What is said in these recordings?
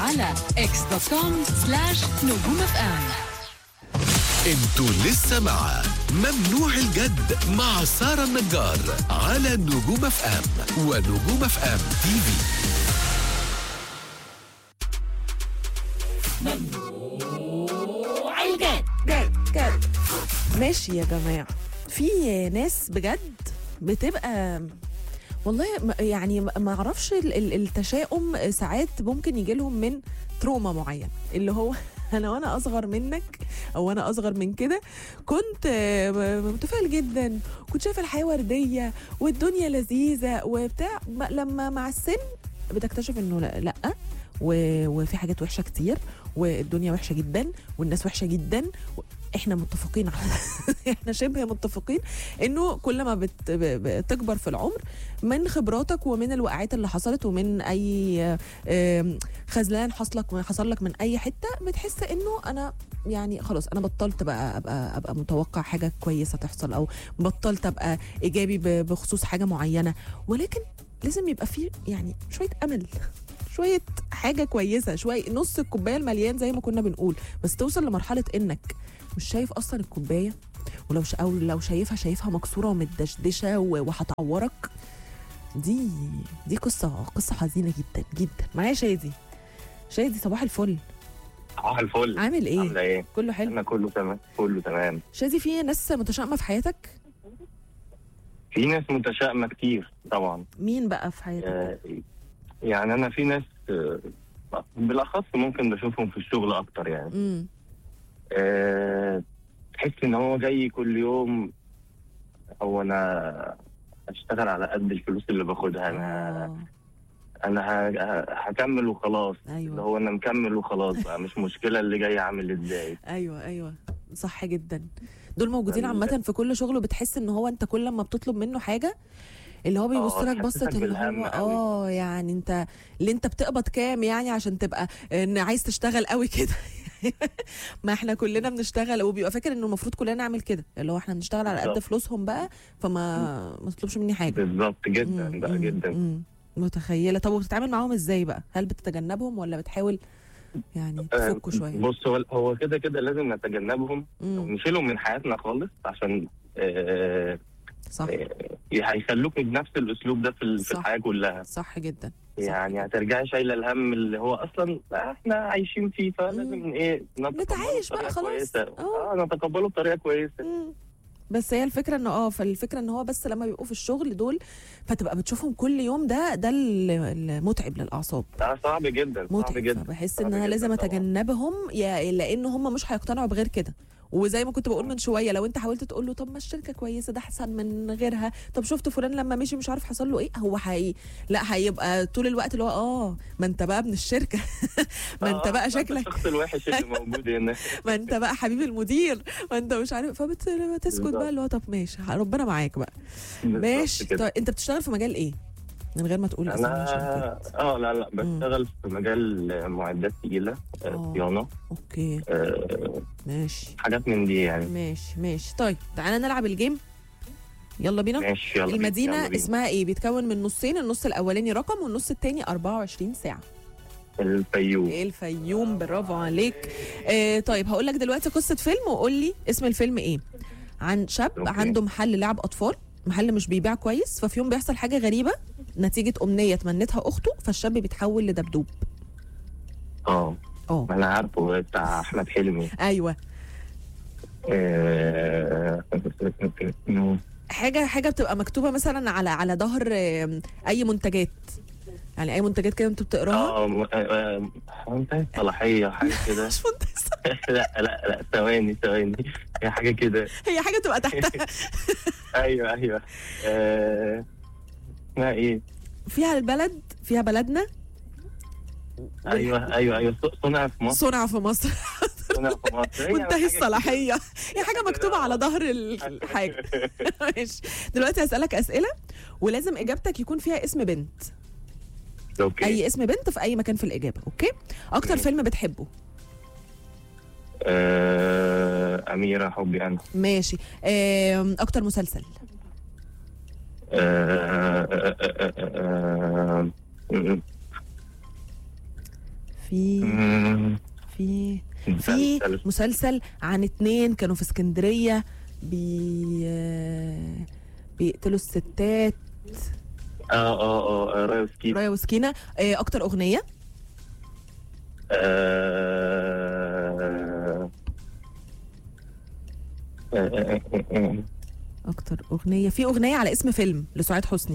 على اكس دوت كوم سلاش نجوم اف ام انتوا لسه مع ممنوع الجد مع سارة النجار على نجوم اف ام ونجوم اف ام تي في جد جد ماشي يا جماعة في ناس بجد بتبقى والله م- يعني ما ما اعرفش ال- ال- التشاؤم ساعات ممكن يجي لهم من تروما معين اللي هو انا وانا اصغر منك او انا اصغر من كده كنت آه، م- متفائل جدا كنت شايفه الحياه ورديه والدنيا لذيذه وبتاع م- لما مع السن بتكتشف انه لا, لا و- وفي حاجات وحشه كتير والدنيا وحشه جدا والناس وحشه جدا و- احنا متفقين على احنا شبه متفقين انه كل ما بت... ب- بتكبر في العمر من خبراتك ومن الوقعات اللي حصلت ومن اي آم، خذلان حصلك حصل لك من اي حته بتحس انه انا يعني خلاص انا بطلت بقى ابقى ابقى متوقع حاجه كويسه تحصل او بطلت ابقى ايجابي ب- بخصوص حاجه معينه ولكن لازم يبقى فيه يعني شويه امل شويه حاجه كويسه شويه نص الكوبايه المليان زي ما كنا بنقول بس توصل لمرحله انك مش شايف اصلا الكوبايه ولو ش... او لو شايفها شايفها مكسوره ومتدشدشه و- وهتعورك دي دي قصه قصه حزينه جدا جدا معايا شادي شادي صباح الفل صباح الفل عامل ايه عامله ايه؟ كله حلو انا كله تمام كله تمام شادي في ناس متشائمه في حياتك في ناس متشائمه كتير طبعا مين بقى في حياتك آه، يعني انا في ناس آه، بالاخص ممكن بشوفهم في الشغل اكتر يعني امم آه، تحس ان هو جاي كل يوم هو انا اشتغل على قد الفلوس اللي باخدها انا آه، انا ه- هكمل وخلاص اللي ايوه هو انا مكمل وخلاص بقى مش مشكله اللي جاي عامل ازاي ايوه ايوه صح جدا دول موجودين ال- عامه في كل شغل وبتحس ان هو انت كل ما بتطلب منه حاجه اللي هو بيبص آه، لك بصه تحسسك اللي بالهم هو قوي. اه يعني انت اللي انت بتقبض كام يعني عشان تبقى ان عايز تشتغل قوي كده ما احنا كلنا بنشتغل وبيبقى فاكر انه المفروض كلنا نعمل كده اللي هو احنا بنشتغل على قد بالظبط. فلوسهم بقى فما ما تطلبش مني حاجه بالظبط جدا مم، بقى مم، جدا مم. متخيله طب وبتتعامل معاهم ازاي بقى هل بتتجنبهم ولا بتحاول يعني آه، تفكوا شويه بص هو هو كده كده لازم نتجنبهم مم. نشيلهم من حياتنا خالص عشان آه، صح آه، هيخلوك بنفس الاسلوب ده في ال- في صح. الحياه كلها صح جدا صح يعني هترجعي شايله الهم اللي هو اصلا احنا عايشين فيه فلازم ايه نتقبله نتعايش بقى بطريقة خلاص. كويسة. آه. اه نتقبله بطريقه كويسه مم. بس هي الفكره ان اه فالفكره ان هو بس لما بيبقوا في الشغل دول فتبقى بتشوفهم كل يوم ده ده ال- المتعب للاعصاب ده صعب جدا صعب متعب جدا فبحس صعب ان انا جدا لازم طبعاً. اتجنبهم يا لان هم مش هيقتنعوا بغير كده وزي ما كنت بقول من شويه لو انت حاولت تقول له طب ما الشركه كويسه ده احسن من غيرها طب شفت فلان لما مشي مش عارف حصل له ايه هو حقيقي لا هيبقى طول الوقت اللي هو اه ما انت بقى ابن الشركه ما انت آه، بقى أنت شكلك الشخص الوحش اللي موجود هنا ما انت بقى حبيب المدير ما انت مش عارف فبتسكت بالظبط. بقى اللي هو طب ماشي ربنا معاك بقى ماشي بالظبط كده. طيب انت بتشتغل في مجال ايه؟ من غير ما تقول اسم انا الشركات اه لا لا بشتغل في مجال معدات تقيله آه. آه، صيانه اوكي آه، ماشي حاجات من دي يعني ماشي ماشي طيب تعالى نلعب الجيم يلا بينا ماشي يلا بينا، المدينة يلا بينا. اسمها ايه؟ بيتكون من نصين النص الأولاني رقم والنص التاني 24 ساعة الفيوم ايه الفيوم برافو عليك آه طيب هقول لك دلوقتي قصة فيلم وقول لي اسم الفيلم ايه عن شاب أوكي. عنده محل لعب أطفال محل مش بيبيع كويس ففي يوم بيحصل حاجة غريبة نتيجة أمنية تمنتها أخته فالشاب بيتحول لدبدوب اه اه ما انا عارفه بتاع احمد حلمي ايوه آه، حاجه حاجه بتبقى مكتوبه مثلا على على ظهر آم، اي منتجات يعني اي منتجات كده انتوا بتقراها اه م- آه، آه، منتهى الصلاحيه حاجه كده مش منتجة لا لا لا ثواني ثواني هي حاجه كده هي حاجه تبقى تحتها ايوه ايوه آه، اسمها ايه؟ فيها البلد فيها بلدنا ايوه ايوه ايوه صنع في مصر صنع في مصر صنع في مصر هي منتهي حاجة الصلاحيه هي حاجه مكتوبه على ظهر الحاجه ماشي دلوقتي هسالك اسئله ولازم اجابتك يكون فيها اسم بنت اوكي اي اسم بنت في اي مكان في الاجابه اوكي اكتر مم. فيلم بتحبه آه، أميرة حبي أنا ماشي آم، اكتر مسلسل آه، آه، آه، آه، آه، في مم. في في مسلسل. مسلسل عن اتنين كانوا في اسكندريه بي بيقتلوا الستات اه اه اه رايو سكيب رايا وسكينه آه، اكتر اغنيه آه، آه، آه، آه، آه. اكتر اغنيه في اغنيه على اسم فيلم لسعاد حسني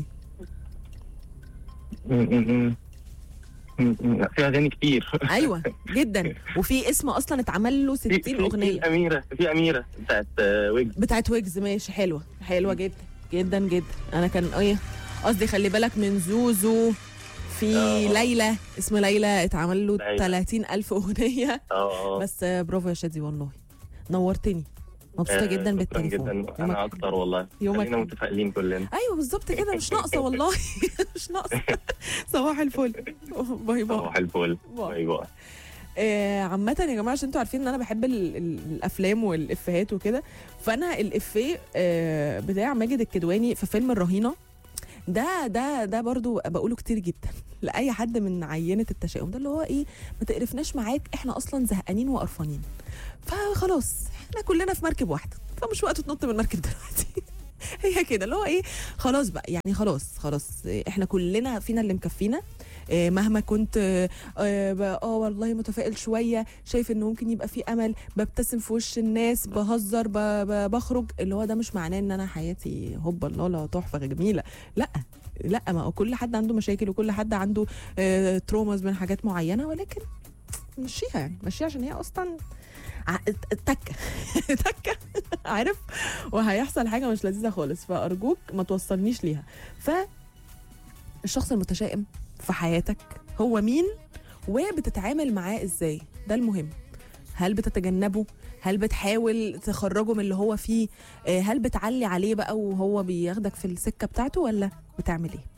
م- م- م. م- م. لا، في اغاني كتير ايوه جدا وفي اسم اصلا اتعمل له في 60 في- اغنيه في اميره في اميره بتاعت آه، ويجز بتاعت ويجز ماشي حلوه حلوه جدا جدا جدا انا كان ايه قصدي خلي بالك من زوزو في آه. ليلى اسم ليلى اتعمل له ليلى. 30 ألف أغنية اه بس آه، برافو يا شادي والله نورتني مبسوطة آه، جدا شكراً بالتليفون جدا يومك انا حلو. اكتر والله يومك خلينا حلو. متفائلين كلنا ايوه بالظبط كده مش ناقصه والله مش ناقصه صباح الفل باي باي صباح الفل باي. باي باي آه، عامة يا جماعة عشان انتوا عارفين ان انا بحب ال ال الافلام والافيهات وكده فانا الافيه آه، بتاع ماجد الكدواني في فيلم الرهينة ده ده ده برضو بقوله كتير جدا لاي حد من عينة التشاؤم ده اللي هو ايه ما تقرفناش معاك احنا اصلا زهقانين وقرفانين فخلاص احنا كلنا في مركب واحدة فمش وقت تنط من المركب دلوقتي هي كده اللي هو ايه خلاص بقى يعني خلاص خلاص احنا كلنا فينا اللي مكفينا آه، مهما كنت آه، اه ب- آه، والله متفائل شويه شايف انه ممكن يبقى في امل ببتسم في وش الناس بهزر ب- ب- بخرج اللي هو ده مش معناه ان انا حياتي هوبا الله لا تحفه جميله لا لا ما هو كل حد عنده مشاكل وكل حد عنده آه، تروماز من حاجات معينه ولكن مشيها يعني مشيها عشان هي اصلا ع- تكه تكه عارف وهيحصل حاجه مش لذيذه خالص فارجوك ما توصلنيش ليها ف الشخص المتشائم في حياتك هو مين وبتتعامل معاه ازاي ده المهم هل بتتجنبه هل بتحاول تخرجه من اللي هو فيه آه، هل بتعلي عليه بقى وهو بياخدك في السكه بتاعته ولا بتعمل ايه